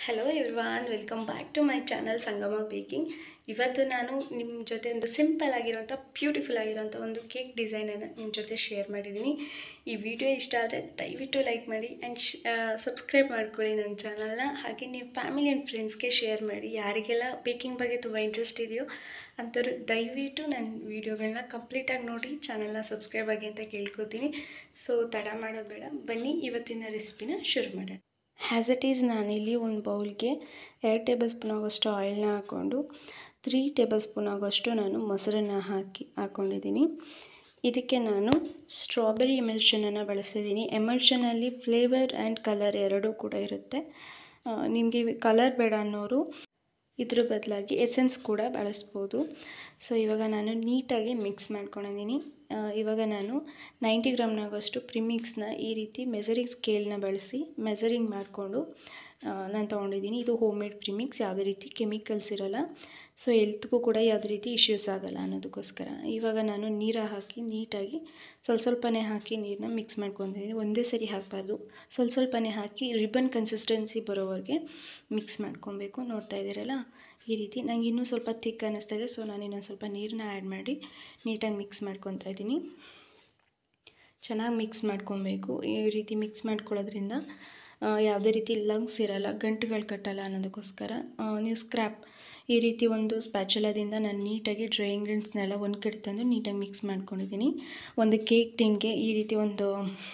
hello everyone welcome back to my channel Sangama baking ಇವತ್ತು ನಾನು ನಿಮ್ಮ ಜೊತೆ ಒಂದು ಸಿಂಪಲ್ ಆಗಿರೋಂಥ ಬ್ಯೂಟಿಫುಲ್ ಆಗಿರೋಂಥ ಒಂದು ಕೇಕ್ ಡಿಸೈನನ್ನು ನಿಮ್ಮ ಜೊತೆ ಶೇರ್ ಮಾಡಿದ್ದೀನಿ ಈ ವಿಡಿಯೋ ಇಷ್ಟ ಆದರೆ ದಯವಿಟ್ಟು ಲೈಕ್ ಮಾಡಿ ಆ್ಯಂಡ್ ಸಬ್ಸ್ಕ್ರೈಬ್ ಮಾಡ್ಕೊಳ್ಳಿ ನನ್ನ ಚಾನಲ್ನ ಹಾಗೆ ನೀವು ಫ್ಯಾಮಿಲಿ ಆ್ಯಂಡ್ ಫ್ರೆಂಡ್ಸ್ಗೆ ಶೇರ್ ಮಾಡಿ ಯಾರಿಗೆಲ್ಲ ಬೇಕಿಂಗ್ ಬಗ್ಗೆ ತುಂಬ ಇಂಟ್ರೆಸ್ಟ್ ಇದೆಯೋ ಅಂಥವ್ರು ದಯವಿಟ್ಟು ನನ್ನ ವೀಡಿಯೋಗಳನ್ನ ಕಂಪ್ಲೀಟಾಗಿ ನೋಡಿ ಚಾನಲ್ನ ಸಬ್ಸ್ಕ್ರೈಬ್ ಆಗಿ ಅಂತ ಕೇಳ್ಕೊತೀನಿ ಸೊ ತಡ ಮಾಡೋದು ಬೇಡ ಬನ್ನಿ ಇವತ್ತಿನ ರೆಸಿಪಿನ ಶುರು ಮಾಡೋಣ ಹ್ಯಾಸ್ ಇಟ್ ಈಸ್ ನಾನಿಲ್ಲಿ ಒಂದು ಬೌಲ್ಗೆ ಎರಡು ಟೇಬಲ್ ಸ್ಪೂನ್ ಆಗೋಷ್ಟು ಆಯಿಲ್ನ ಹಾಕ್ಕೊಂಡು ತ್ರೀ ಟೇಬಲ್ ಸ್ಪೂನ್ ಆಗೋಷ್ಟು ನಾನು ಮೊಸರನ್ನು ಹಾಕಿ ಹಾಕ್ಕೊಂಡಿದ್ದೀನಿ ಇದಕ್ಕೆ ನಾನು ಸ್ಟ್ರಾಬೆರಿ ಎಮಲ್ಷನನ್ನು ಬಳಸ್ತಿದ್ದೀನಿ ಎಮಲ್ಷನಲ್ಲಿ ಫ್ಲೇವರ್ ಆ್ಯಂಡ್ ಕಲರ್ ಎರಡೂ ಕೂಡ ಇರುತ್ತೆ ನಿಮಗೆ ಕಲರ್ ಬೇಡ ಅನ್ನೋರು ಇದ್ರ ಬದಲಾಗಿ ಎಸೆನ್ಸ್ ಕೂಡ ಬಳಸ್ಬೋದು ಸೊ ಇವಾಗ ನಾನು ನೀಟಾಗಿ ಮಿಕ್ಸ್ ಮಾಡ್ಕೊಂಡಿದ್ದೀನಿ ಇವಾಗ ನಾನು ನೈಂಟಿ ಗ್ರಾಮ್ನಾಗಷ್ಟು ಪ್ರಿಮಿಕ್ಸ್ನ ಈ ರೀತಿ ಮೆಸರಿಂಗ್ ಸ್ಕೇಲ್ನ ಬಳಸಿ ಮೆಸರಿಂಗ್ ಮಾಡಿಕೊಂಡು ನಾನು ತೊಗೊಂಡಿದ್ದೀನಿ ಇದು ಹೋಮ್ ಮೇಡ್ ಪ್ರಿಮಿಕ್ಸ್ ಯಾವುದೇ ರೀತಿ ಕೆಮಿಕಲ್ಸ್ ಇರೋಲ್ಲ ಸೊ ಎಲ್ತ್ಗೂ ಕೂಡ ಯಾವುದೇ ರೀತಿ ಇಶ್ಯೂಸ್ ಆಗೋಲ್ಲ ಅನ್ನೋದಕ್ಕೋಸ್ಕರ ಇವಾಗ ನಾನು ನೀರು ಹಾಕಿ ನೀಟಾಗಿ ಸ್ವಲ್ಪ ಸ್ವಲ್ಪನೇ ಹಾಕಿ ನೀರನ್ನ ಮಿಕ್ಸ್ ಮಾಡ್ಕೊತಿದ್ದೀನಿ ಒಂದೇ ಸರಿ ಹಾಕಬಾರ್ದು ಸ್ವಲ್ಪ ಸ್ವಲ್ಪನೇ ಹಾಕಿ ರಿಬನ್ ಕನ್ಸಿಸ್ಟೆನ್ಸಿ ಬರೋವರೆಗೆ ಮಿಕ್ಸ್ ಮಾಡ್ಕೊಬೇಕು ನೋಡ್ತಾ ಇದ್ದೀರಲ್ಲ ಈ ರೀತಿ ನನಗೆ ಇನ್ನೂ ಸ್ವಲ್ಪ ತಿಕ್ ಅನ್ನಿಸ್ತಾ ಇದೆ ಸೊ ನಾನು ಇನ್ನೊಂದು ಸ್ವಲ್ಪ ನೀರನ್ನ ಆ್ಯಡ್ ಮಾಡಿ ನೀಟಾಗಿ ಮಿಕ್ಸ್ ಮಾಡ್ಕೊತಾ ಇದ್ದೀನಿ ಚೆನ್ನಾಗಿ ಮಿಕ್ಸ್ ಮಾಡ್ಕೊಬೇಕು ಈ ರೀತಿ ಮಿಕ್ಸ್ ಮಾಡ್ಕೊಳ್ಳೋದ್ರಿಂದ ಯಾವುದೇ ರೀತಿ ಲಂಗ್ಸ್ ಇರಲ್ಲ ಗಂಟುಗಳು ಕಟ್ಟಲ್ಲ ಅನ್ನೋದಕ್ಕೋಸ್ಕರ ನೀವು ಸ್ಕ್ರ್ಯಾಪ್ ಈ ರೀತಿ ಒಂದು ಸ್ಪ್ಯಾಚುಲದಿಂದ ನಾನು ನೀಟಾಗಿ ಡ್ರೈ ಇಂಗ್ರೀಡಿಯೆಂಟ್ಸ್ನೆಲ್ಲ ಒಂದು ಕಡೆ ತಂದು ನೀಟಾಗಿ ಮಿಕ್ಸ್ ಮಾಡ್ಕೊಂಡಿದ್ದೀನಿ ಒಂದು ಕೇಕ್ ಟಿನ್ಗೆ ಈ ರೀತಿ ಒಂದು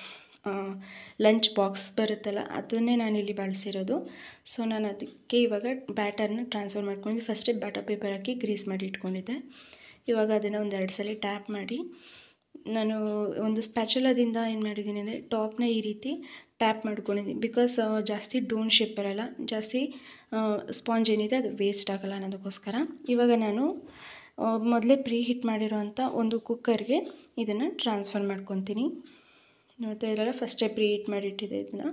ಲಂಚ್ ಬಾಕ್ಸ್ ಬರುತ್ತಲ್ಲ ಅದನ್ನೇ ನಾನಿಲ್ಲಿ ಬಳಸಿರೋದು ಸೊ ನಾನು ಅದಕ್ಕೆ ಇವಾಗ ಬ್ಯಾಟರ್ನ ಟ್ರಾನ್ಸ್ಫರ್ ಮಾಡ್ಕೊಂಡು ಫಸ್ಟೇ ಬ್ಯಾಟರ್ ಪೇಪರ್ ಹಾಕಿ ಗ್ರೀಸ್ ಮಾಡಿ ಇಟ್ಕೊಂಡಿದ್ದೆ ಇವಾಗ ಅದನ್ನು ಒಂದು ಎರಡು ಸಲ ಟ್ಯಾಪ್ ಮಾಡಿ ನಾನು ಒಂದು ಸ್ಪ್ಯಾಚುಲದಿಂದ ಏನು ಮಾಡಿದ್ದೀನಿ ಅಂದರೆ ಟಾಪ್ನ ಈ ರೀತಿ ಟ್ಯಾಪ್ ಮಾಡ್ಕೊಂಡಿದ್ದೀನಿ ಬಿಕಾಸ್ ಜಾಸ್ತಿ ಡೋನ್ ಶೇಪ್ ಬರೋಲ್ಲ ಜಾಸ್ತಿ ಸ್ಪಾಂಜ್ ಏನಿದೆ ಅದು ವೇಸ್ಟ್ ಆಗೋಲ್ಲ ಅನ್ನೋದಕ್ಕೋಸ್ಕರ ಇವಾಗ ನಾನು ಮೊದಲೇ ಪ್ರೀ ಹಿಟ್ ಮಾಡಿರೋವಂಥ ಒಂದು ಕುಕ್ಕರ್ಗೆ ಇದನ್ನು ಟ್ರಾನ್ಸ್ಫರ್ ಮಾಡ್ಕೊತೀನಿ ನೋಡ್ತಾ ಇದ್ರಲ್ಲ ಫಸ್ಟೇ ಪ್ರೀ ಹಿಟ್ ಮಾಡಿಟ್ಟಿದೆ ಇದನ್ನು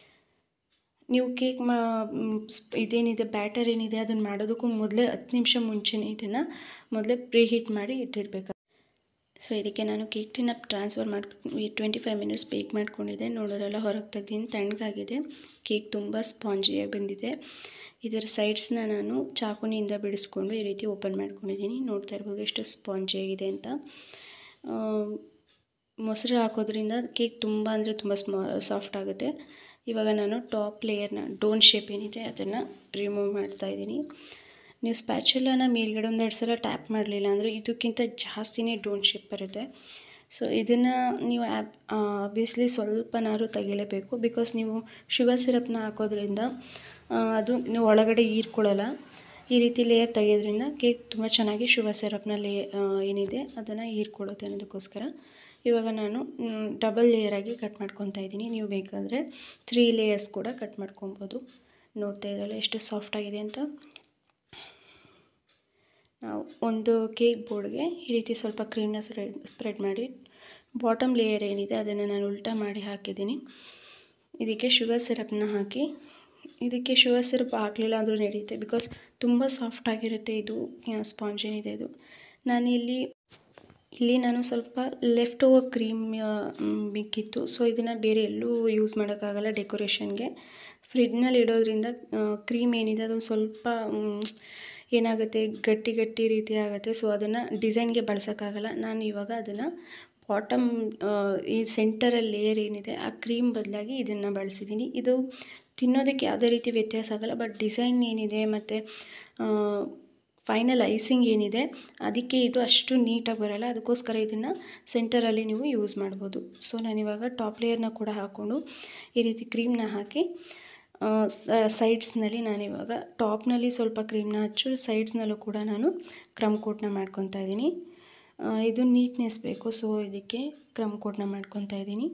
ನೀವು ಕೇಕ್ ಮಾ ಇದೇನಿದೆ ಬ್ಯಾಟರ್ ಏನಿದೆ ಅದನ್ನು ಮಾಡೋದಕ್ಕೂ ಮೊದಲೇ ಹತ್ತು ನಿಮಿಷ ಮುಂಚೆನೇ ಇದನ್ನು ಮೊದಲೇ ಪ್ರೀ ಹೀಟ್ ಮಾಡಿ ಇಟ್ಟಿರಬೇಕು ಸೊ ಇದಕ್ಕೆ ನಾನು ಕೇಕ್ ಟಿನ್ನ ಟ್ರಾನ್ಸ್ಫರ್ ಮಾಡಿ ಟ್ವೆಂಟಿ ಫೈವ್ ಮಿನಿಟ್ಸ್ ಬೇಕ್ ಮಾಡ್ಕೊಂಡಿದ್ದೆ ನೋಡೋರೆಲ್ಲ ಹೊರಗೆ ತೆಗ್ದೀನಿ ತಣ್ಣಗಾಗಿದೆ ಕೇಕ್ ತುಂಬ ಸ್ಪಾಂಜಿಯಾಗಿ ಬಂದಿದೆ ಇದರ ಸೈಡ್ಸ್ನ ನಾನು ಚಾಕುನಿಂದ ಬಿಡಿಸ್ಕೊಂಡು ಈ ರೀತಿ ಓಪನ್ ಮಾಡ್ಕೊಂಡಿದ್ದೀನಿ ನೋಡ್ತಾ ಇರ್ಬೋದು ಎಷ್ಟು ಸ್ಪಾಂಜಿಯಾಗಿದೆ ಅಂತ ಮೊಸರು ಹಾಕೋದ್ರಿಂದ ಕೇಕ್ ತುಂಬ ಅಂದರೆ ತುಂಬ ಸ್ಮಾ ಸಾಫ್ಟ್ ಆಗುತ್ತೆ ಇವಾಗ ನಾನು ಟಾಪ್ ಲೇಯರ್ನ ಡೋನ್ ಶೇಪ್ ಏನಿದೆ ಅದನ್ನು ರಿಮೂವ್ ಮಾಡ್ತಾಯಿದ್ದೀನಿ ನೀವು ಸ್ಪ್ಯಾಚುಲನ ಮೇಲ್ಗಡೆ ಒಂದೆರಡು ಸಲ ಟ್ಯಾಪ್ ಮಾಡಲಿಲ್ಲ ಅಂದರೆ ಇದಕ್ಕಿಂತ ಜಾಸ್ತಿನೇ ಡೋನ್ ಶೇಪ್ ಬರುತ್ತೆ ಸೊ ಇದನ್ನು ನೀವು ಆ್ಯಪ್ ಆಬ್ವಿಯಸ್ಲಿ ಸ್ವಲ್ಪನಾದ್ರು ತೆಗಿಲೇಬೇಕು ಬಿಕಾಸ್ ನೀವು ಶುಗರ್ ಸಿರಪ್ನ ಹಾಕೋದ್ರಿಂದ ಅದು ನೀವು ಒಳಗಡೆ ಹೀರ್ಕೊಳ್ಳಲ್ಲ ಈ ರೀತಿ ಲೇಯರ್ ತೆಗೆಯೋದ್ರಿಂದ ಕೇಕ್ ತುಂಬ ಚೆನ್ನಾಗಿ ಶುಗರ್ ಸಿರಪ್ನ ಲೇ ಏನಿದೆ ಅದನ್ನು ಹೀರ್ಕೊಳ್ಳುತ್ತೆ ಅನ್ನೋದಕ್ಕೋಸ್ಕರ ಇವಾಗ ನಾನು ಡಬಲ್ ಲೇಯರಾಗಿ ಕಟ್ ಮಾಡ್ಕೊತಾ ಇದ್ದೀನಿ ನೀವು ಬೇಕಾದರೆ ತ್ರೀ ಲೇಯರ್ಸ್ ಕೂಡ ಕಟ್ ಮಾಡ್ಕೊಬೋದು ನೋಡ್ತಾ ಇದ್ರಲ್ಲ ಎಷ್ಟು ಸಾಫ್ಟಾಗಿದೆ ಅಂತ ನಾವು ಒಂದು ಕೇಕ್ ಬೋರ್ಡ್ಗೆ ಈ ರೀತಿ ಸ್ವಲ್ಪ ಕ್ರೀಮ್ನ ಸ್ಪ್ರೆಡ್ ಸ್ಪ್ರೆಡ್ ಮಾಡಿ ಬಾಟಮ್ ಲೇಯರ್ ಏನಿದೆ ಅದನ್ನು ನಾನು ಉಲ್ಟಾ ಮಾಡಿ ಹಾಕಿದ್ದೀನಿ ಇದಕ್ಕೆ ಶುಗರ್ ಸಿರಪ್ನ ಹಾಕಿ ಇದಕ್ಕೆ ಶುಗರ್ ಸಿರಪ್ ಹಾಕಲಿಲ್ಲ ಅಂದರೂ ನಡೆಯುತ್ತೆ ಬಿಕಾಸ್ ತುಂಬ ಸಾಫ್ಟಾಗಿರುತ್ತೆ ಇದು ಸ್ಪಾಂಜ್ ಏನಿದೆ ಇದು ನಾನು ಇಲ್ಲಿ ಇಲ್ಲಿ ನಾನು ಸ್ವಲ್ಪ ಲೆಫ್ಟ್ ಓವರ್ ಕ್ರೀಮ್ ಮಿಕ್ಕಿತ್ತು ಸೊ ಇದನ್ನು ಬೇರೆ ಎಲ್ಲೂ ಯೂಸ್ ಮಾಡೋಕ್ಕಾಗಲ್ಲ ಡೆಕೋರೇಷನ್ಗೆ ಫ್ರಿಡ್ಜ್ನಲ್ಲಿ ಇಡೋದ್ರಿಂದ ಕ್ರೀಮ್ ಏನಿದೆ ಅದು ಸ್ವಲ್ಪ ಏನಾಗುತ್ತೆ ಗಟ್ಟಿ ಗಟ್ಟಿ ರೀತಿ ಆಗುತ್ತೆ ಸೊ ಅದನ್ನು ಡಿಸೈನ್ಗೆ ಬಳಸೋಕ್ಕಾಗಲ್ಲ ನಾನು ಇವಾಗ ಅದನ್ನು ಬಾಟಮ್ ಈ ಸೆಂಟರಲ್ಲಿ ಲೇಯರ್ ಏನಿದೆ ಆ ಕ್ರೀಮ್ ಬದಲಾಗಿ ಇದನ್ನು ಬಳಸಿದ್ದೀನಿ ಇದು ತಿನ್ನೋದಕ್ಕೆ ಯಾವುದೇ ರೀತಿ ವ್ಯತ್ಯಾಸ ಆಗೋಲ್ಲ ಬಟ್ ಡಿಸೈನ್ ಏನಿದೆ ಮತ್ತು ಫೈನಲ್ ಐಸಿಂಗ್ ಏನಿದೆ ಅದಕ್ಕೆ ಇದು ಅಷ್ಟು ನೀಟಾಗಿ ಬರೋಲ್ಲ ಅದಕ್ಕೋಸ್ಕರ ಇದನ್ನು ಸೆಂಟರಲ್ಲಿ ನೀವು ಯೂಸ್ ಮಾಡ್ಬೋದು ಸೊ ನಾನಿವಾಗ ಟಾಪ್ ಲೇಯರ್ನ ಕೂಡ ಹಾಕ್ಕೊಂಡು ಈ ರೀತಿ ಕ್ರೀಮ್ನ ಹಾಕಿ ಸೈಡ್ಸ್ನಲ್ಲಿ ನಾನಿವಾಗ ಟಾಪ್ನಲ್ಲಿ ಸ್ವಲ್ಪ ಕ್ರೀಮ್ನ ಹಚ್ಚು ಸೈಡ್ಸ್ನಲ್ಲೂ ಕೂಡ ನಾನು ಕ್ರಮ್ ಕೋಟ್ನ ಮಾಡ್ಕೊತಾ ಇದ್ದೀನಿ ಇದು ನೀಟ್ನೆಸ್ ಬೇಕು ಸೊ ಇದಕ್ಕೆ ಕ್ರಮ್ ಕೋಟ್ನ ಮಾಡ್ಕೊತಾ ಇದ್ದೀನಿ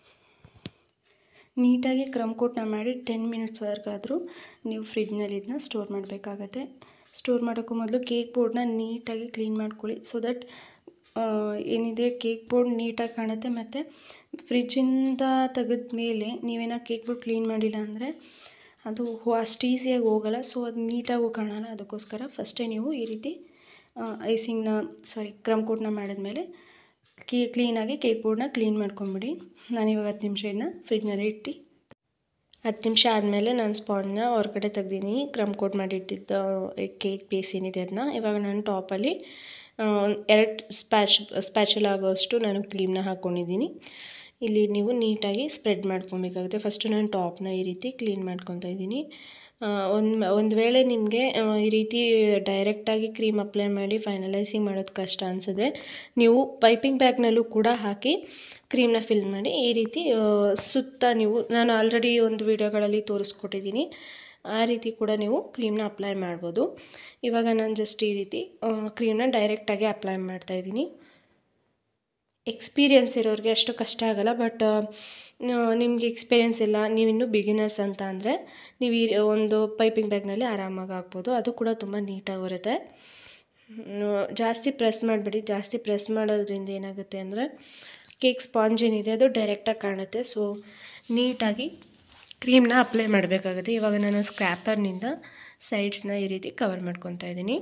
ನೀಟಾಗಿ ಕ್ರಮ್ ಕೋಟ್ನ ಮಾಡಿ ಟೆನ್ ಮಿನಿಟ್ಸ್ವರೆಗಾದರೂ ನೀವು ಫ್ರಿಡ್ಜ್ನಲ್ಲಿ ಇದನ್ನ ಸ್ಟೋರ್ ಮಾಡಬೇಕಾಗತ್ತೆ ಸ್ಟೋರ್ ಮಾಡೋಕ್ಕೂ ಮೊದಲು ಕೇಕ್ ಬೋರ್ಡ್ನ ನೀಟಾಗಿ ಕ್ಲೀನ್ ಮಾಡ್ಕೊಳ್ಳಿ ಸೊ ದಟ್ ಏನಿದೆ ಕೇಕ್ ಬೋರ್ಡ್ ನೀಟಾಗಿ ಕಾಣುತ್ತೆ ಮತ್ತು ಫ್ರಿಜ್ಜಿಂದ ತೆಗೆದ ಮೇಲೆ ನೀವೇನೋ ಕೇಕ್ ಬೋರ್ಡ್ ಕ್ಲೀನ್ ಮಾಡಿಲ್ಲ ಅಂದರೆ ಅದು ಅಷ್ಟು ಈಸಿಯಾಗಿ ಹೋಗಲ್ಲ ಸೊ ಅದು ನೀಟಾಗೂ ಕಾಣಲ್ಲ ಅದಕ್ಕೋಸ್ಕರ ಫಸ್ಟೇ ನೀವು ಈ ರೀತಿ ಐಸಿಂಗ್ನ ಸಾರಿ ಕ್ರಮ್ ಕೋಟ್ನ ಮಾಡಿದ್ಮೇಲೆ ಕೀ ಕ್ಲೀನಾಗಿ ಕೇಕ್ ಬೋರ್ಡ್ನ ಕ್ಲೀನ್ ಮಾಡ್ಕೊಂಬಿಡಿ ನಾನಿವಾಗ ಹತ್ತು ನಿಮಿಷ ಇದನ್ನ ಫ್ರಿಜ್ನಲ್ಲಿ ಇಟ್ಟು ಹತ್ತು ನಿಮಿಷ ಆದಮೇಲೆ ನಾನು ಸ್ಪಾನ್ನ ಹೊರಗಡೆ ತೆಗ್ದೀನಿ ಕ್ರಮ್ ಕೋಟ್ ಮಾಡಿಟ್ಟಿದ್ದ ಕೇಕ್ ಬೇಸ್ ಏನಿದೆ ಅದನ್ನ ಇವಾಗ ನಾನು ಟಾಪಲ್ಲಿ ಎರಡು ಸ್ಪ್ಯಾಚ್ ಸ್ಪ್ಯಾಚುಲ ಆಗೋಷ್ಟು ನಾನು ಕ್ರೀಮ್ನ ಹಾಕ್ಕೊಂಡಿದ್ದೀನಿ ಇಲ್ಲಿ ನೀವು ನೀಟಾಗಿ ಸ್ಪ್ರೆಡ್ ಮಾಡ್ಕೊಬೇಕಾಗುತ್ತೆ ಫಸ್ಟು ನಾನು ಟಾಪ್ನ ಈ ರೀತಿ ಕ್ಲೀನ್ ಮಾಡ್ಕೊತಾ ಇದ್ದೀನಿ ಒಂದು ಒಂದು ವೇಳೆ ನಿಮಗೆ ಈ ರೀತಿ ಡೈರೆಕ್ಟಾಗಿ ಕ್ರೀಮ್ ಅಪ್ಲೈ ಮಾಡಿ ಫೈನಲೈಸಿಂಗ್ ಮಾಡೋದು ಕಷ್ಟ ಅನಿಸಿದ್ರೆ ನೀವು ಪೈಪಿಂಗ್ ಬ್ಯಾಗ್ನಲ್ಲೂ ಕೂಡ ಹಾಕಿ ಕ್ರೀಮ್ನ ಫಿಲ್ ಮಾಡಿ ಈ ರೀತಿ ಸುತ್ತ ನೀವು ನಾನು ಆಲ್ರೆಡಿ ಒಂದು ವೀಡಿಯೋಗಳಲ್ಲಿ ತೋರಿಸ್ಕೊಟ್ಟಿದ್ದೀನಿ ಆ ರೀತಿ ಕೂಡ ನೀವು ಕ್ರೀಮ್ನ ಅಪ್ಲೈ ಮಾಡ್ಬೋದು ಇವಾಗ ನಾನು ಜಸ್ಟ್ ಈ ರೀತಿ ಕ್ರೀಮ್ನ ಡೈರೆಕ್ಟಾಗಿ ಅಪ್ಲೈ ಮಾಡ್ತಾಯಿದ್ದೀನಿ ಎಕ್ಸ್ಪೀರಿಯನ್ಸ್ ಇರೋರಿಗೆ ಅಷ್ಟು ಕಷ್ಟ ಆಗೋಲ್ಲ ಬಟ್ ನಿಮಗೆ ಎಕ್ಸ್ಪೀರಿಯನ್ಸ್ ಇಲ್ಲ ನೀವಿನ್ನೂ ಬಿಗಿನರ್ಸ್ ಅಂತ ಅಂದರೆ ನೀವು ಈ ಒಂದು ಪೈಪಿಂಗ್ ಬ್ಯಾಗ್ನಲ್ಲಿ ಆರಾಮಾಗಿ ಹಾಕ್ಬೋದು ಅದು ಕೂಡ ತುಂಬ ನೀಟಾಗಿ ಬರುತ್ತೆ ಜಾಸ್ತಿ ಪ್ರೆಸ್ ಮಾಡಿಬಿಡಿ ಜಾಸ್ತಿ ಪ್ರೆಸ್ ಮಾಡೋದ್ರಿಂದ ಏನಾಗುತ್ತೆ ಅಂದರೆ ಕೇಕ್ ಸ್ಪಾಂಜ್ ಏನಿದೆ ಅದು ಡೈರೆಕ್ಟಾಗಿ ಕಾಣುತ್ತೆ ಸೊ ನೀಟಾಗಿ ಕ್ರೀಮ್ನ ಅಪ್ಲೈ ಮಾಡಬೇಕಾಗುತ್ತೆ ಇವಾಗ ನಾನು ಸ್ಕ್ರ್ಯಾಪರ್ನಿಂದ ಸೈಡ್ಸ್ನ ಈ ರೀತಿ ಕವರ್ ಮಾಡ್ಕೊತಾ ಇದ್ದೀನಿ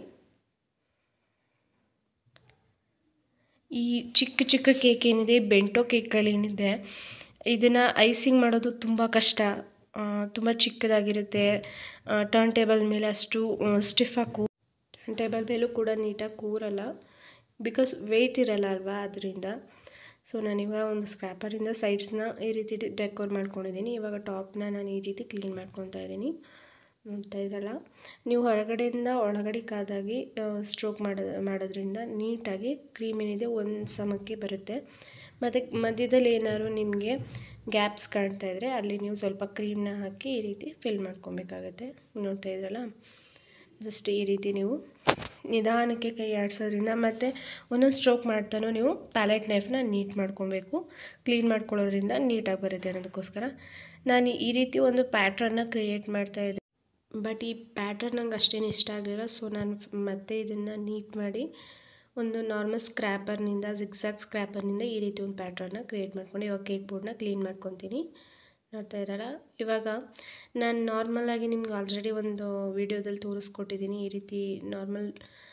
ಈ ಚಿಕ್ಕ ಚಿಕ್ಕ ಕೇಕ್ ಏನಿದೆ ಬೆಂಟೋ ಕೇಕ್ಗಳೇನಿದೆ ಇದನ್ನು ಐಸಿಂಗ್ ಮಾಡೋದು ತುಂಬ ಕಷ್ಟ ತುಂಬ ಚಿಕ್ಕದಾಗಿರುತ್ತೆ ಟರ್ನ್ ಟೇಬಲ್ ಮೇಲೆ ಅಷ್ಟು ಸ್ಟಿಫಾಗಿ ಕೂ ಟರ್ನ್ ಟೇಬಲ್ ಮೇಲೂ ಕೂಡ ನೀಟಾಗಿ ಕೂರಲ್ಲ ಬಿಕಾಸ್ ವೆಯ್ಟ್ ಇರಲ್ಲ ಅಲ್ವಾ ಅದರಿಂದ ಸೊ ನಾನಿವಾಗ ಒಂದು ಸ್ಕ್ರ್ಯಾಪರಿಂದ ಸೈಡ್ಸ್ನ ಈ ರೀತಿ ಡೆಕೋರ್ ಮಾಡ್ಕೊಂಡಿದ್ದೀನಿ ಇವಾಗ ಟಾಪ್ನ ನಾನು ಈ ರೀತಿ ಕ್ಲೀನ್ ಮಾಡ್ಕೊತಾ ಇದ್ದೀನಿ ನೋಡ್ತಾ ಇದ್ದಲ್ಲ ನೀವು ಹೊರಗಡೆಯಿಂದ ಒಳಗಡೆಗಾದಾಗಿ ಸ್ಟ್ರೋಕ್ ಮಾಡೋ ಮಾಡೋದ್ರಿಂದ ನೀಟಾಗಿ ಕ್ರೀಮ್ ಏನಿದೆ ಒಂದು ಸಮಕ್ಕೆ ಬರುತ್ತೆ ಮತ್ತು ಮಧ್ಯದಲ್ಲಿ ಏನಾದ್ರು ನಿಮಗೆ ಗ್ಯಾಪ್ಸ್ ಕಾಣ್ತಾ ಇದ್ದರೆ ಅಲ್ಲಿ ನೀವು ಸ್ವಲ್ಪ ಕ್ರೀಮ್ನ ಹಾಕಿ ಈ ರೀತಿ ಫಿಲ್ ಮಾಡ್ಕೊಬೇಕಾಗತ್ತೆ ನೋಡ್ತಾ ಇದ್ರಲ್ಲ ಜಸ್ಟ್ ಈ ರೀತಿ ನೀವು ನಿಧಾನಕ್ಕೆ ಕೈ ಆಡಿಸೋದ್ರಿಂದ ಮತ್ತು ಒಂದೊಂದು ಸ್ಟ್ರೋಕ್ ಮಾಡ್ತಾನೂ ನೀವು ಪ್ಯಾಲೆಟ್ ನೈಫ್ನ ನೀಟ್ ಮಾಡ್ಕೊಬೇಕು ಕ್ಲೀನ್ ಮಾಡ್ಕೊಳ್ಳೋದ್ರಿಂದ ನೀಟಾಗಿ ಬರುತ್ತೆ ಅನ್ನೋದಕ್ಕೋಸ್ಕರ ನಾನು ಈ ರೀತಿ ಒಂದು ಪ್ಯಾಟ್ರನ್ನ ಕ್ರಿಯೇಟ್ ಮಾಡ್ತಾಯಿದ್ದೆ ಬಟ್ ಈ ಪ್ಯಾಟ್ರನ್ ನಂಗೆ ಅಷ್ಟೇನು ಇಷ್ಟ ಆಗಲಿಲ್ಲ ಸೊ ನಾನು ಮತ್ತೆ ಇದನ್ನು ನೀಟ್ ಮಾಡಿ ಒಂದು ನಾರ್ಮಲ್ ಸ್ಕ್ರ್ಯಾಪರ್ನಿಂದ ಜಿಗ್ಸಾಗ್ ಸ್ಕ್ರ್ಯಾಪರ್ನಿಂದ ಈ ರೀತಿ ಒಂದು ಪ್ಯಾಟ್ರನ್ನ ಕ್ರಿಯೇಟ್ ಮಾಡ್ಕೊಂಡು ಇವಾಗ ಕೇಕ್ ಬೋರ್ಡ್ನ ಕ್ಲೀನ್ ಮಾಡ್ಕೊತೀನಿ ನೋಡ್ತಾ ಇರಲ್ಲ ಇವಾಗ ನಾನು ನಾರ್ಮಲಾಗಿ ನಿಮ್ಗೆ ಆಲ್ರೆಡಿ ಒಂದು ವೀಡಿಯೋದಲ್ಲಿ ತೋರಿಸ್ಕೊಟ್ಟಿದ್ದೀನಿ ಈ ರೀತಿ ನಾರ್ಮಲ್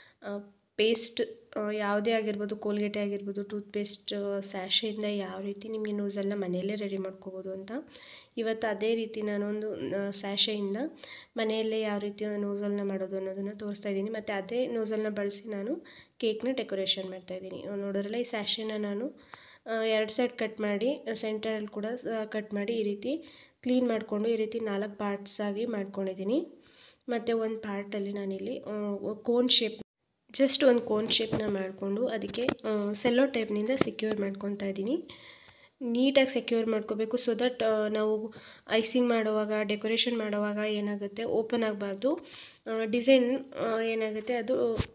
ಪೇಸ್ಟ್ ಯಾವುದೇ ಆಗಿರ್ಬೋದು ಕೋಲ್ಗೇಟೆ ಆಗಿರ್ಬೋದು ಟೂತ್ಪೇಸ್ಟ್ ಸ್ಯಾಶೆಯಿಂದ ಯಾವ ರೀತಿ ನಿಮಗೆ ನೋಸಲ್ನ ಮನೆಯಲ್ಲೇ ರೆಡಿ ಮಾಡ್ಕೋಬೋದು ಅಂತ ಇವತ್ತು ಅದೇ ರೀತಿ ನಾನೊಂದು ಸ್ಯಾಶೆಯಿಂದ ಮನೆಯಲ್ಲೇ ಯಾವ ರೀತಿ ನೋಸಲ್ನ ಮಾಡೋದು ಅನ್ನೋದನ್ನು ತೋರಿಸ್ತಾ ಇದ್ದೀನಿ ಮತ್ತು ಅದೇ ನೋಸಲ್ನ ಬಳಸಿ ನಾನು ಕೇಕ್ನ ಡೆಕೋರೇಷನ್ ಮಾಡ್ತಾಯಿದ್ದೀನಿ ನೋಡೋದ್ರಲ್ಲ ಈ ಸ್ಯಾಶೆನ ನಾನು ಎರಡು ಸೈಡ್ ಕಟ್ ಮಾಡಿ ಸೆಂಟರಲ್ಲಿ ಕೂಡ ಕಟ್ ಮಾಡಿ ಈ ರೀತಿ ಕ್ಲೀನ್ ಮಾಡಿಕೊಂಡು ಈ ರೀತಿ ನಾಲ್ಕು ಪಾರ್ಟ್ಸ್ ಆಗಿ ಮಾಡ್ಕೊಂಡಿದ್ದೀನಿ ಮತ್ತು ಒಂದು ಪಾರ್ಟಲ್ಲಿ ನಾನಿಲ್ಲಿ ಕೋನ್ ಶೇಪ್ ಜಸ್ಟ್ ಒಂದು ಕೋನ್ ಶೇಪ್ನ ಮಾಡಿಕೊಂಡು ಅದಕ್ಕೆ ಸೆಲ್ಲೋ ಟೈಪ್ನಿಂದ ಸೆಕ್ಯೂರ್ ಮಾಡ್ಕೊತಾ ಇದ್ದೀನಿ ನೀಟಾಗಿ ಸೆಕ್ಯೂರ್ ಮಾಡ್ಕೋಬೇಕು ಸೊ ದಟ್ ನಾವು ಐಸಿಂಗ್ ಮಾಡುವಾಗ ಡೆಕೋರೇಷನ್ ಮಾಡುವಾಗ ಏನಾಗುತ್ತೆ ಓಪನ್ ಆಗಬಾರ್ದು ಡಿಸೈನ್ ಏನಾಗುತ್ತೆ ಅದು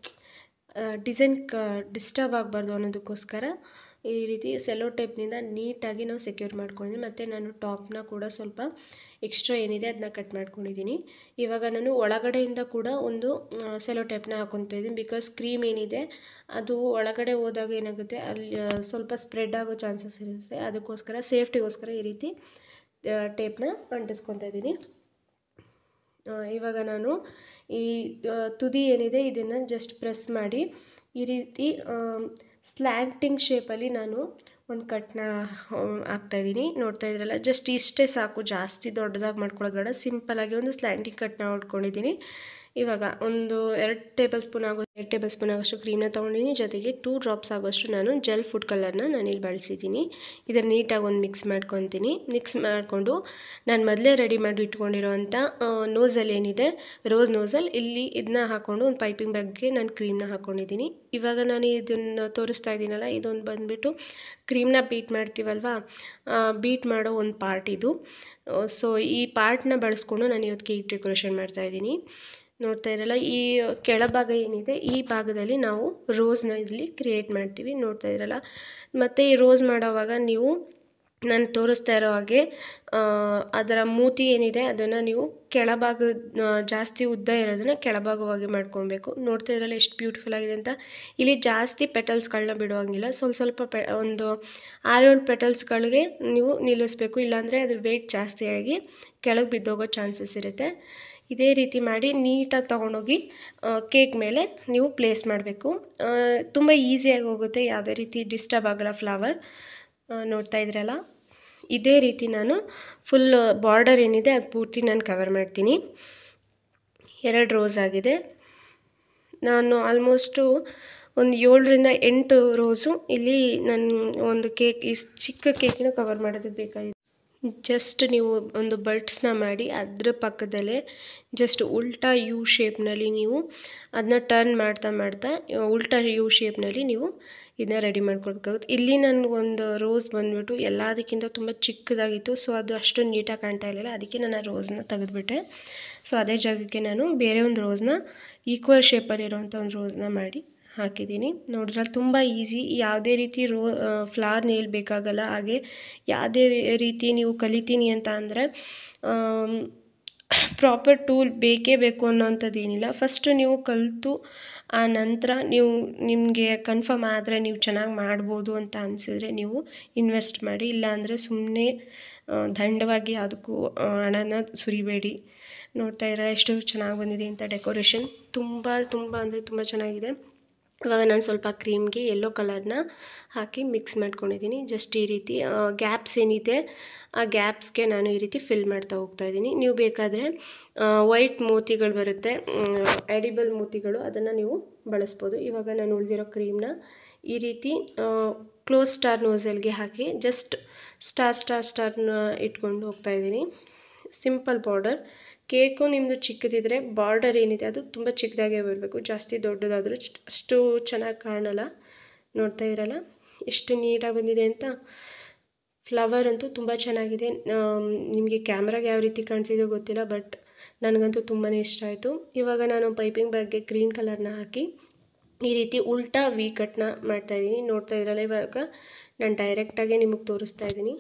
ಡಿಸೈನ್ ಕ ಡಿಸ್ಟರ್ಬ್ ಆಗಬಾರ್ದು ಅನ್ನೋದಕ್ಕೋಸ್ಕರ ಈ ರೀತಿ ಸೆಲ್ಲೋ ಟೈಪ್ನಿಂದ ನೀಟಾಗಿ ನಾವು ಸೆಕ್ಯೂರ್ ಮಾಡ್ಕೊಂಡಿದ್ದೀನಿ ಮತ್ತು ನಾನು ಟಾಪ್ನ ಕೂಡ ಸ್ವಲ್ಪ ಎಕ್ಸ್ಟ್ರಾ ಏನಿದೆ ಅದನ್ನ ಕಟ್ ಮಾಡ್ಕೊಂಡಿದ್ದೀನಿ ಇವಾಗ ನಾನು ಒಳಗಡೆಯಿಂದ ಕೂಡ ಒಂದು ಸೆಲ್ಲೋ ಟೈಪ್ನ ಹಾಕೊತಾ ಇದ್ದೀನಿ ಬಿಕಾಸ್ ಕ್ರೀಮ್ ಏನಿದೆ ಅದು ಒಳಗಡೆ ಹೋದಾಗ ಏನಾಗುತ್ತೆ ಅಲ್ಲಿ ಸ್ವಲ್ಪ ಸ್ಪ್ರೆಡ್ ಆಗೋ ಚಾನ್ಸಸ್ ಇರುತ್ತೆ ಅದಕ್ಕೋಸ್ಕರ ಸೇಫ್ಟಿಗೋಸ್ಕರ ಈ ರೀತಿ ಟೇಪ್ನ ಅಂಟಿಸ್ಕೊತಾ ಇದ್ದೀನಿ ಇವಾಗ ನಾನು ಈ ತುದಿ ಏನಿದೆ ಇದನ್ನು ಜಸ್ಟ್ ಪ್ರೆಸ್ ಮಾಡಿ ಈ ರೀತಿ ಸ್ಲ್ಯಾಂಟಿಂಗ್ ಶೇಪಲ್ಲಿ ನಾನು ಒಂದು ಕಟ್ನ ಹಾಕ್ತಾಯಿದ್ದೀನಿ ನೋಡ್ತಾ ಇದ್ರಲ್ಲ ಜಸ್ಟ್ ಇಷ್ಟೇ ಸಾಕು ಜಾಸ್ತಿ ದೊಡ್ಡದಾಗಿ ಮಾಡ್ಕೊಳ್ಳೋದು ಬೇಡ ಸಿಂಪಲಾಗಿ ಒಂದು ಸ್ಲ್ಯಾಂಟಿಂಗ್ ಕಟ್ನ ಹೊಡ್ಕೊಂಡಿದ್ದೀನಿ ಇವಾಗ ಒಂದು ಎರಡು ಟೇಬಲ್ ಸ್ಪೂನ್ ಆಗೋ ಎರಡು ಟೇಬಲ್ ಸ್ಪೂನ್ ಆಗೋಷ್ಟು ಕ್ರೀಮ್ನ ತೊಗೊಂಡಿದ್ದೀನಿ ಜೊತೆಗೆ ಟೂ ಡ್ರಾಪ್ಸ್ ಆಗೋಷ್ಟು ನಾನು ಜೆಲ್ ಫುಡ್ ಕಲರ್ನ ನಾನು ಇಲ್ಲಿ ಬಳಸಿದ್ದೀನಿ ಇದನ್ನು ನೀಟಾಗಿ ಒಂದು ಮಿಕ್ಸ್ ಮಾಡ್ಕೊತೀನಿ ಮಿಕ್ಸ್ ಮಾಡಿಕೊಂಡು ನಾನು ಮೊದಲೇ ರೆಡಿ ಮಾಡಿ ಇಟ್ಕೊಂಡಿರೋವಂಥ ನೋಸಲ್ಲಿ ಏನಿದೆ ರೋಸ್ ನೋಸಲ್ ಇಲ್ಲಿ ಇದನ್ನ ಹಾಕ್ಕೊಂಡು ಒಂದು ಪೈಪಿಂಗ್ ಬ್ಯಾಗ್ಗೆ ನಾನು ಕ್ರೀಮ್ನ ಹಾಕ್ಕೊಂಡಿದ್ದೀನಿ ಇವಾಗ ನಾನು ಇದನ್ನು ತೋರಿಸ್ತಾ ಇದ್ದೀನಲ್ಲ ಇದೊಂದು ಬಂದುಬಿಟ್ಟು ಕ್ರೀಮ್ನ ಬೀಟ್ ಮಾಡ್ತೀವಲ್ವಾ ಬೀಟ್ ಮಾಡೋ ಒಂದು ಪಾರ್ಟ್ ಇದು ಸೊ ಈ ಪಾರ್ಟ್ನ ಬಳಸ್ಕೊಂಡು ನಾನು ಇವತ್ತು ಕೇಕ್ ಡೆಕೋರೇಷನ್ ಮಾಡ್ತಾಯಿದ್ದೀನಿ ನೋಡ್ತಾ ಇರಲ್ಲ ಈ ಕೆಳಭಾಗ ಏನಿದೆ ಈ ಭಾಗದಲ್ಲಿ ನಾವು ರೋಸ್ನ ಇಲ್ಲಿ ಕ್ರಿಯೇಟ್ ಮಾಡ್ತೀವಿ ನೋಡ್ತಾ ಇರಲ್ಲ ಮತ್ತು ಈ ರೋಸ್ ಮಾಡೋವಾಗ ನೀವು ನಾನು ತೋರಿಸ್ತಾ ಇರೋ ಹಾಗೆ ಅದರ ಮೂತಿ ಏನಿದೆ ಅದನ್ನು ನೀವು ಕೆಳಭಾಗ ಜಾಸ್ತಿ ಉದ್ದ ಇರೋದನ್ನು ಕೆಳಭಾಗವಾಗಿ ಮಾಡ್ಕೊಬೇಕು ನೋಡ್ತಾ ಇದ್ರಲ್ಲ ಎಷ್ಟು ಬ್ಯೂಟಿಫುಲ್ ಆಗಿದೆ ಅಂತ ಇಲ್ಲಿ ಜಾಸ್ತಿ ಪೆಟಲ್ಸ್ಗಳನ್ನ ಬಿಡುವಂಗಿಲ್ಲ ಸ್ವಲ್ಪ ಸ್ವಲ್ಪ ಪೆ ಒಂದು ಆರೇಳು ಪೆಟಲ್ಸ್ಗಳಿಗೆ ನೀವು ನಿಲ್ಲಿಸ್ಬೇಕು ಇಲ್ಲಾಂದರೆ ಅದು ವೆಯ್ಟ್ ಜಾಸ್ತಿಯಾಗಿ ಕೆಳಗೆ ಬಿದ್ದೋಗೋ ಚಾನ್ಸಸ್ ಇರುತ್ತೆ ಇದೇ ರೀತಿ ಮಾಡಿ ನೀಟಾಗಿ ತೊಗೊಂಡೋಗಿ ಕೇಕ್ ಮೇಲೆ ನೀವು ಪ್ಲೇಸ್ ಮಾಡಬೇಕು ತುಂಬ ಈಸಿಯಾಗಿ ಹೋಗುತ್ತೆ ಯಾವುದೇ ರೀತಿ ಡಿಸ್ಟರ್ಬ್ ಆಗಲ್ಲ ಫ್ಲವರ್ ನೋಡ್ತಾ ಇದ್ರಲ್ಲ ಇದೇ ರೀತಿ ನಾನು ಫುಲ್ ಬಾರ್ಡರ್ ಏನಿದೆ ಅದು ಪೂರ್ತಿ ನಾನು ಕವರ್ ಮಾಡ್ತೀನಿ ಎರಡು ರೋಸ್ ಆಗಿದೆ ನಾನು ಆಲ್ಮೋಸ್ಟು ಒಂದು ಏಳರಿಂದ ಎಂಟು ರೋಸು ಇಲ್ಲಿ ನಾನು ಒಂದು ಕೇಕ್ ಇಸ್ ಚಿಕ್ಕ ಕೇಕಿನ ಕವರ್ ಮಾಡೋದಕ್ಕೆ ಬೇಕಾಗಿದೆ ಜಸ್ಟ್ ನೀವು ಒಂದು ಬಡ್ಸ್ನ ಮಾಡಿ ಅದ್ರ ಪಕ್ಕದಲ್ಲೇ ಜಸ್ಟ್ ಉಲ್ಟಾ ಯು ಶೇಪ್ನಲ್ಲಿ ನೀವು ಅದನ್ನ ಟರ್ನ್ ಮಾಡ್ತಾ ಮಾಡ್ತಾ ಉಲ್ಟಾ ಯು ಶೇಪ್ನಲ್ಲಿ ನೀವು ಇದನ್ನ ರೆಡಿ ಮಾಡ್ಕೊಳ್ಬೇಕಾಗುತ್ತೆ ಇಲ್ಲಿ ನನಗೊಂದು ರೋಸ್ ಬಂದ್ಬಿಟ್ಟು ಎಲ್ಲದಕ್ಕಿಂತ ತುಂಬ ಚಿಕ್ಕದಾಗಿತ್ತು ಸೊ ಅದು ಅಷ್ಟು ನೀಟಾಗಿ ಕಾಣ್ತಾ ಇರಲಿಲ್ಲ ಅದಕ್ಕೆ ನಾನು ಆ ರೋಸ್ನ ತೆಗೆದುಬಿಟ್ಟೆ ಸೊ ಅದೇ ಜಾಗಕ್ಕೆ ನಾನು ಬೇರೆ ಒಂದು ರೋಸ್ನ ಈಕ್ವಲ್ ಶೇಪಲ್ಲಿರುವಂಥ ಒಂದು ರೋಸ್ನ ಮಾಡಿ ಹಾಕಿದ್ದೀನಿ ನೋಡಿದ್ರೆ ತುಂಬ ಈಸಿ ಯಾವುದೇ ರೀತಿ ರೋ ಫ್ಲವರ್ ನೇಲ್ ಬೇಕಾಗಲ್ಲ ಹಾಗೆ ಯಾವುದೇ ರೀತಿ ನೀವು ಕಲಿತೀನಿ ಅಂತ ಅಂದರೆ ಪ್ರಾಪರ್ ಟೂಲ್ ಬೇಕೇ ಬೇಕು ಅನ್ನೋವಂಥದ್ದು ಏನಿಲ್ಲ ಫಸ್ಟು ನೀವು ಕಲಿತು ಆ ನಂತರ ನೀವು ನಿಮಗೆ ಕನ್ಫರ್ಮ್ ಆದರೆ ನೀವು ಚೆನ್ನಾಗಿ ಮಾಡ್ಬೋದು ಅಂತ ಅನಿಸಿದ್ರೆ ನೀವು ಇನ್ವೆಸ್ಟ್ ಮಾಡಿ ಇಲ್ಲಾಂದರೆ ಸುಮ್ಮನೆ ದಂಡವಾಗಿ ಅದಕ್ಕೂ ಹಣನ ಸುರಿಬೇಡಿ ನೋಡ್ತಾ ಇರೋ ಎಷ್ಟು ಚೆನ್ನಾಗಿ ಬಂದಿದೆ ಅಂತ ಡೆಕೋರೇಷನ್ ತುಂಬ ತುಂಬ ಅಂದರೆ ತುಂಬ ಚೆನ್ನಾಗಿದೆ ಇವಾಗ ನಾನು ಸ್ವಲ್ಪ ಕ್ರೀಮ್ಗೆ ಯೆಲ್ಲೋ ಕಲರ್ನ ಹಾಕಿ ಮಿಕ್ಸ್ ಮಾಡ್ಕೊಂಡಿದ್ದೀನಿ ಜಸ್ಟ್ ಈ ರೀತಿ ಗ್ಯಾಪ್ಸ್ ಏನಿದೆ ಆ ಗ್ಯಾಪ್ಸ್ಗೆ ನಾನು ಈ ರೀತಿ ಫಿಲ್ ಮಾಡ್ತಾ ಹೋಗ್ತಾ ಇದ್ದೀನಿ ನೀವು ಬೇಕಾದರೆ ವೈಟ್ ಮೋತಿಗಳು ಬರುತ್ತೆ ಎಡಿಬಲ್ ಮೋತಿಗಳು ಅದನ್ನು ನೀವು ಬಳಸ್ಬೋದು ಇವಾಗ ನಾನು ಉಳಿದಿರೋ ಕ್ರೀಮ್ನ ಈ ರೀತಿ ಕ್ಲೋಸ್ ಸ್ಟಾರ್ ನೋಸಲ್ಗೆ ಹಾಕಿ ಜಸ್ಟ್ ಸ್ಟಾರ್ ಸ್ಟಾರ್ ಸ್ಟಾರ್ನ ಇಟ್ಕೊಂಡು ಹೋಗ್ತಾ ಇದ್ದೀನಿ ಸಿಂಪಲ್ ಬಾರ್ಡರ್ ಕೇಕು ನಿಮ್ಮದು ಚಿಕ್ಕದಿದ್ದರೆ ಬಾರ್ಡರ್ ಏನಿದೆ ಅದು ತುಂಬ ಚಿಕ್ಕದಾಗೇ ಬರಬೇಕು ಜಾಸ್ತಿ ದೊಡ್ಡದಾದರೂ ಅಷ್ಟು ಚೆನ್ನಾಗಿ ಕಾಣಲ್ಲ ನೋಡ್ತಾ ಇರಲ್ಲ ಎಷ್ಟು ನೀಟಾಗಿ ಬಂದಿದೆ ಅಂತ ಫ್ಲವರ್ ಅಂತೂ ತುಂಬ ಚೆನ್ನಾಗಿದೆ ನಿಮಗೆ ಕ್ಯಾಮ್ರಾಗೆ ಯಾವ ರೀತಿ ಕಾಣಿಸಿದೋ ಗೊತ್ತಿಲ್ಲ ಬಟ್ ನನಗಂತೂ ತುಂಬಾ ಇಷ್ಟ ಆಯಿತು ಇವಾಗ ನಾನು ಪೈಪಿಂಗ್ ಬ್ಯಾಗ್ಗೆ ಗ್ರೀನ್ ಕಲರ್ನ ಹಾಕಿ ಈ ರೀತಿ ಉಲ್ಟಾ ವಿ ಕಟ್ನ ಮಾಡ್ತಾಯಿದ್ದೀನಿ ನೋಡ್ತಾ ಇರಲ್ಲ ಇವಾಗ ನಾನು ಡೈರೆಕ್ಟಾಗಿ ನಿಮಗೆ ತೋರಿಸ್ತಾ ಇದ್ದೀನಿ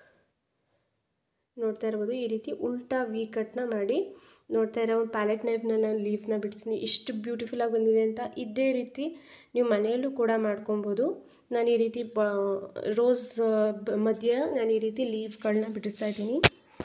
ನೋಡ್ತಾ ಇರ್ಬೋದು ಈ ರೀತಿ ಉಲ್ಟಾ ವಿ ಕಟ್ನ ಮಾಡಿ ನೋಡ್ತಾ ಇರೋ ಒಂದು ಪ್ಯಾಲೆಟ್ ನೈಫ್ನಲ್ಲಿ ನಾನು ಲೀಫ್ನ ಬಿಡಿಸ್ತೀನಿ ಎಷ್ಟು ಬ್ಯೂಟಿಫುಲ್ಲಾಗಿ ಬಂದಿದೆ ಅಂತ ಇದೇ ರೀತಿ ನೀವು ಮನೆಯಲ್ಲೂ ಕೂಡ ಮಾಡ್ಕೊಬೋದು ನಾನು ಈ ರೀತಿ ಬ ರೋಸ್ ಮಧ್ಯ ನಾನು ಈ ರೀತಿ ಲೀಫ್ಗಳನ್ನ ಬಿಡಿಸ್ತಾ ಇದ್ದೀನಿ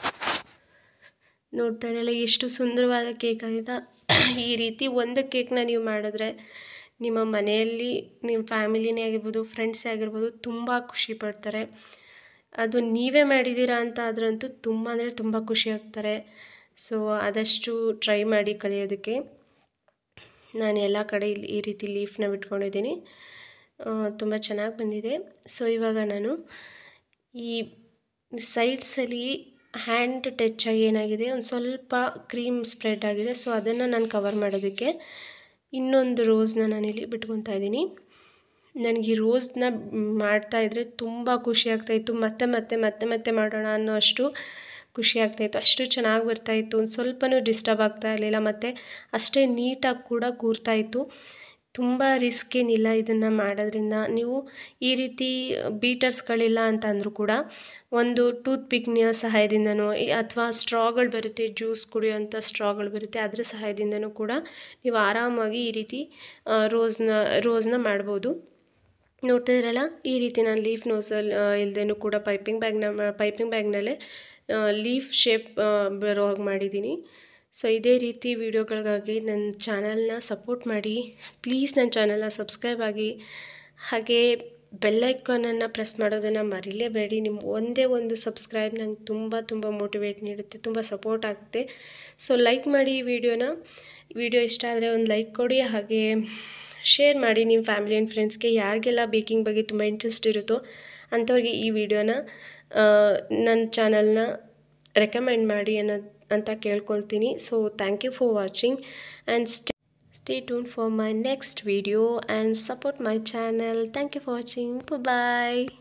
ನೋಡ್ತಾ ಇರಲ್ಲ ಎಷ್ಟು ಸುಂದರವಾದ ಕೇಕ್ ಆಗಿದೆ ಈ ರೀತಿ ಒಂದು ಕೇಕ್ನ ನೀವು ಮಾಡಿದ್ರೆ ನಿಮ್ಮ ಮನೆಯಲ್ಲಿ ನಿಮ್ಮ ಫ್ಯಾಮಿಲಿನೇ ಆಗಿರ್ಬೋದು ಫ್ರೆಂಡ್ಸೇ ಆಗಿರ್ಬೋದು ತುಂಬ ಖುಷಿ ಪಡ್ತಾರೆ ಅದು ನೀವೇ ಮಾಡಿದ್ದೀರಾ ಅಂತ ಆದ್ರಂತೂ ತುಂಬ ಅಂದರೆ ತುಂಬ ಖುಷಿ ಆಗ್ತಾರೆ ಸೊ ಆದಷ್ಟು ಟ್ರೈ ಮಾಡಿ ಕಲಿಯೋದಕ್ಕೆ ನಾನು ಎಲ್ಲ ಕಡೆ ಇಲ್ಲಿ ಈ ರೀತಿ ಲೀಫ್ನ ಬಿಟ್ಕೊಂಡಿದ್ದೀನಿ ತುಂಬ ಚೆನ್ನಾಗಿ ಬಂದಿದೆ ಸೊ ಇವಾಗ ನಾನು ಈ ಸೈಡ್ಸಲ್ಲಿ ಹ್ಯಾಂಡ್ ಟಚ್ ಆಗಿ ಏನಾಗಿದೆ ಒಂದು ಸ್ವಲ್ಪ ಕ್ರೀಮ್ ಸ್ಪ್ರೆಡ್ ಆಗಿದೆ ಸೊ ಅದನ್ನು ನಾನು ಕವರ್ ಮಾಡೋದಕ್ಕೆ ಇನ್ನೊಂದು ರೋಸ್ನ ನಾನಿಲ್ಲಿ ಬಿಟ್ಕೊತಾ ಇದ್ದೀನಿ ನನಗೆ ಈ ರೋಸ್ನ ಮಾಡ್ತಾಯಿದ್ರೆ ತುಂಬ ಖುಷಿ ಆಗ್ತಾಯಿತ್ತು ಮತ್ತೆ ಮತ್ತೆ ಮತ್ತೆ ಮತ್ತೆ ಮಾಡೋಣ ಅನ್ನೋ ಅಷ್ಟು ಖುಷಿ ಆಗ್ತಾಯಿತ್ತು ಅಷ್ಟು ಚೆನ್ನಾಗಿ ಬರ್ತಾಯಿತ್ತು ಒಂದು ಸ್ವಲ್ಪನೂ ಡಿಸ್ಟರ್ಬ್ ಆಗ್ತಾ ಇರಲಿಲ್ಲ ಮತ್ತು ಅಷ್ಟೇ ನೀಟಾಗಿ ಕೂಡ ಕೂರ್ತಾಯಿತ್ತು ತುಂಬ ರಿಸ್ಕ್ ಏನಿಲ್ಲ ಇದನ್ನು ಮಾಡೋದ್ರಿಂದ ನೀವು ಈ ರೀತಿ ಬೀಟರ್ಸ್ಗಳಿಲ್ಲ ಅಂತ ಅಂದರೂ ಕೂಡ ಒಂದು ಟೂತ್ ಪಿಕ್ನ ಸಹಾಯದಿಂದನೋ ಅಥವಾ ಸ್ಟ್ರಾಗಳು ಬರುತ್ತೆ ಜ್ಯೂಸ್ ಕುಡಿಯೋಂಥ ಸ್ಟ್ರಾಗಳು ಬರುತ್ತೆ ಅದರ ಸಹಾಯದಿಂದನೂ ಕೂಡ ನೀವು ಆರಾಮಾಗಿ ಈ ರೀತಿ ರೋಸ್ನ ರೋಸ್ನ ಮಾಡ್ಬೋದು ನೋಡ್ತಾ ಇರಲ್ಲ ಈ ರೀತಿ ನಾನು ಲೀಫ್ ನೋಸಲ್ ಇಲ್ಲದೇನೂ ಕೂಡ ಪೈಪಿಂಗ್ ಬ್ಯಾಗ್ನ ಪೈಪಿಂಗ್ ಬ್ಯಾಗ್ನಲ್ಲೇ ಲೀಫ್ ಶೇಪ್ ಬರೋ ಹಾಗೆ ಮಾಡಿದ್ದೀನಿ ಸೊ ಇದೇ ರೀತಿ ವೀಡಿಯೋಗಳಿಗಾಗಿ ನನ್ನ ಚಾನಲ್ನ ಸಪೋರ್ಟ್ ಮಾಡಿ ಪ್ಲೀಸ್ ನನ್ನ ಚಾನಲ್ನ ಸಬ್ಸ್ಕ್ರೈಬ್ ಆಗಿ ಹಾಗೆ ಬೆಲ್ಲೈಕಾನನ್ನು ಪ್ರೆಸ್ ಮಾಡೋದನ್ನು ಮರಿಲೇಬೇಡಿ ನಿಮ್ಮ ಒಂದೇ ಒಂದು ಸಬ್ಸ್ಕ್ರೈಬ್ ನಂಗೆ ತುಂಬ ತುಂಬ ಮೋಟಿವೇಟ್ ನೀಡುತ್ತೆ ತುಂಬ ಸಪೋರ್ಟ್ ಆಗುತ್ತೆ ಸೊ ಲೈಕ್ ಮಾಡಿ ಈ ವಿಡಿಯೋನ ವಿಡಿಯೋ ಇಷ್ಟ ಆದರೆ ಒಂದು ಲೈಕ್ ಕೊಡಿ ಹಾಗೆ ಶೇರ್ ಮಾಡಿ ನಿಮ್ಮ ಫ್ಯಾಮಿಲಿ ಆ್ಯಂಡ್ ಫ್ರೆಂಡ್ಸ್ಗೆ ಯಾರಿಗೆಲ್ಲ ಬೇಕಿಂಗ್ ಬಗ್ಗೆ ತುಂಬ ಇಂಟ್ರೆಸ್ಟ್ ಇರುತ್ತೋ ಅಂಥವ್ರಿಗೆ ಈ ವಿಡಿಯೋನ ನನ್ನ ಚಾನಲ್ನ ರೆಕಮೆಂಡ್ ಮಾಡಿ ಅನ್ನೋದು ಅಂತ ಕೇಳ್ಕೊಳ್ತೀನಿ so thank you for watching and stay stay tune for my next video and support my channel thank you for watching bye